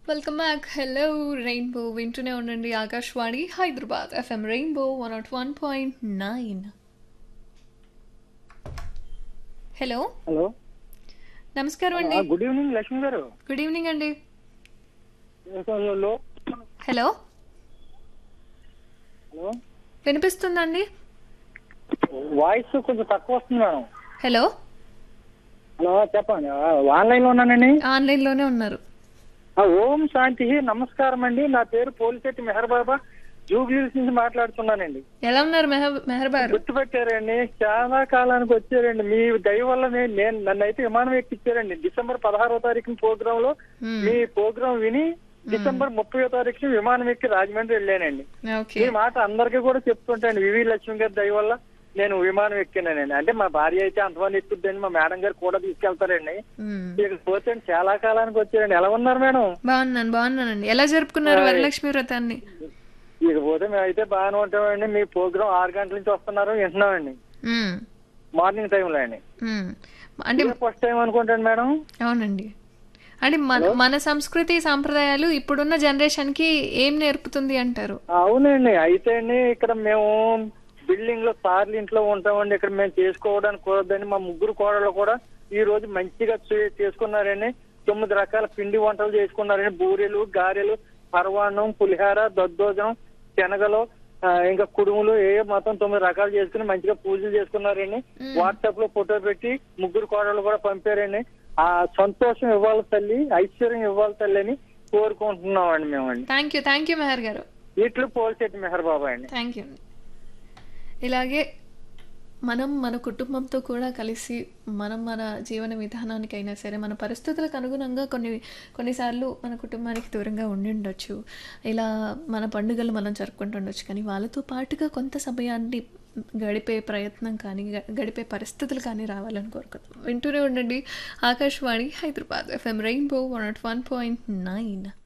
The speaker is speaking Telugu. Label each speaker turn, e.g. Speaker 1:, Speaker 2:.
Speaker 1: వెల్కమ్ బ్యాక్ హలో రెయిన్బో వింటూనే ఉండండి Akashvani Hyderabad FM rainbow one naught one point nine hello
Speaker 2: hello
Speaker 1: నమస్కారం అండి
Speaker 2: ఆ, good evening Lakshmi garu
Speaker 1: good evening అండి
Speaker 2: హలో
Speaker 1: హలో
Speaker 2: హలో
Speaker 1: వినిపిస్తుందండి
Speaker 2: వాయిస్ కొంచెం తక్కువ వస్తుంది మేడం
Speaker 1: హలో
Speaker 2: హలో చెప్పండి ఆ, ఆన్లైన్ లో ఉన్నానండి
Speaker 1: ఆన్లైన్లోనే ఉన్నారు
Speaker 2: ఆ, ఓం శాంతి నమస్కారం అండి నా పేరు పోలిశెట్టి మెహర్ బాబా జూబ్లీస్ నుంచి మాట్లాడుతున్నానండి
Speaker 1: ఎలా ఉన్నారు మెహ మెహర్బారు
Speaker 2: గుర్తుపెట్టారండి చాలా కాలానికి వచ్చారండి మీ దయ వల్ల నే- నేను నన్ను అయితే విమానం ఎక్కిచ్చారండి డిసెంబర్ పదహారో తారీఖు ప్రోగ్రామ్ లో
Speaker 1: Hmm.
Speaker 2: మీ ప్రోగ్రామ్ విని డిసెంబర్ ముప్పై తారీఖు విమానం ఎక్కి రాజమండ్రి వెళ్ళానండి
Speaker 1: ఓకే
Speaker 2: ఈ మాట అందరికీ కూడా చెప్తుంటాను వివి లక్ష్మి గారి దయ వల్ల నేను విమానం ఎక్కినానండి అంటే మా భార్య అయితే అంతమంది ఎక్కుద్దండి మా మేడం గారు కూడా తీసుకెళ్తారండి
Speaker 1: మ్మ్.
Speaker 2: ఇక పోతే చాలా కాలానికి వచ్చారండి ఎలా ఉన్నారు మేడం
Speaker 1: బాగున్నాను బాగున్నానండి ఎలా జరుపుకున్నారు వరలక్ష్మి వ్రతాన్ని
Speaker 2: ఇక పోతే మేము అయితే బాగానే ఉంటామండి మీ ప్రోగ్రామ్ ఆరు గంటల నుంచి వస్తున్నారు వింటున్నామండి
Speaker 1: మ్మ్.
Speaker 2: మార్నింగ్ టైంలో అండి
Speaker 1: మ్మ్. అంటే
Speaker 2: ఫస్ట్ టైం అనుకుంటాను మేడం
Speaker 1: అవునండి అంటే మన మన సంస్కృతి సాంప్రదాయాలు ఇప్పుడున్న జనరేషన్కి ఏం నేర్పుతుంది అంటారు
Speaker 2: అవునండి అయితే అండి ఇక్కడ మేము బిల్డింగ్ లో సార్లు ఇంట్లో ఉంటామండి ఇక్కడ మేము చేసుకోవడానికి కుదరదని మా ముగ్గురు కోడళ్ళు కూడా ఈ రోజు మంచిగా చే- చేసుకున్నారండి తొమ్మిది రకాల పిండి వంటలు చేసుకున్నారండి బూరెలు గారెలు పరవాన్నం పులిహార దద్దోజనం శనగలు ఆ, ఇంకా కుడుములు ఏ మొత్తం తొమ్మిది రకాలు చేసుకుని మంచిగా పూజలు చేసుకున్నారండి వాట్సాప్ లో ఫోటో పెట్టి ముగ్గురు కోడళ్ళు కూడా పంపారండి ఆ సంతోషం ఇవ్వాలి తల్లి ఐశ్వర్యం ఇవ్వాలి తల్లి అని కోరుకుంటున్నామండి మేమండి
Speaker 1: thank you thank you Mehar garu
Speaker 2: ఇట్లు పోల్చెట్టి మెహర్ బాబా అండి
Speaker 1: థ్యాంక్ యూ ఇలాగే మనం మన కుటుంబంతో కూడా కలిసి మనం మన జీవన విధానానికైనా సరే మన పరిస్థితులకు అనుగుణంగా కొన్ని కొన్నిసార్లు మన కుటుంబానికి దూరంగా ఉండి ఉండొచ్చు ఇలా మన పండుగలు మనం జరుపుకుంటుండొచ్చు కానీ వాళ్ళతో పాటుగా కొంత సమయాన్ని గడిపే ప్రయత్నం కానీ గ- గడిపే పరిస్థితులు కానీ రావాలని కోరుకుందాం వింటూనే ఉండండి Akashvani Hyderabad FM rainbow one naught one point nine